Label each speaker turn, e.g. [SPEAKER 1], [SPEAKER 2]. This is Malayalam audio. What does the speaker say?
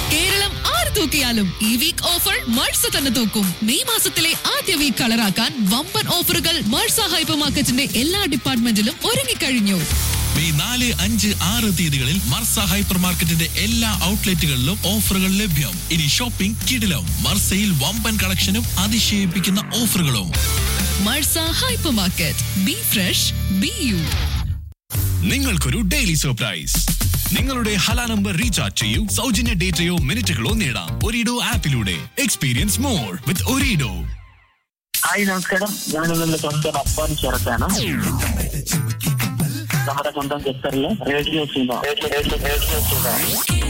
[SPEAKER 1] കേരളം ആര് തൂക്കിയാലും ഈ വീക്ക് ഓഫർ മഴ്സ തന്നെ തൂക്കും മെയ് മാസത്തിലെ ആദ്യ വീക്ക് കളറാക്കാൻ വമ്പൻ ഓഫറുകൾ മഴ്സ ഹൈപ്പർ മാർക്കറ്റിന്റെ എല്ലാ ഡിപ്പാർട്ട്മെന്റിലും ഒരുങ്ങിക്കഴിഞ്ഞു
[SPEAKER 2] മെയ് നാല് അഞ്ച് ആറ് തീയതികളിൽ മർസ ഹൈപ്പർ മാർക്കറ്റിന്റെ എല്ലാ ഔട്ട്ലെറ്റുകളിലും ഓഫറുകൾ ലഭ്യം ഇനി ഷോപ്പിംഗ് കിടിലം മർസയിൽ വമ്പൻ കളക്ഷനും അതിശയിപ്പിക്കുന്ന ഓഫറുകളും
[SPEAKER 1] മഴ്സ hyper market B fresh B U
[SPEAKER 2] നിങ്ങൾക്കൊരു ഡെയിലി സർപ്രൈസ് നിങ്ങളുടെ ഹല നമ്പർ റീചാർജ് ചെയ്യൂ സൗജന്യ ഡേറ്റയോ മിനിറ്റുകളോ നേടാം ഒരിഡോ ആപ്പിലൂടെ experience more with Ooredoo
[SPEAKER 3] hi നമസ്കാരം ഞാൻ നിങ്ങളുടെ സ്വന്തം അപ്പാൻ ചെറുക്കാണ് നമ്മുടെ സ്വന്തം ഖത്തറിലെ റേഡിയോ സീമ റേഡിയോ റേഡിയോ റേഡിയോ സീമ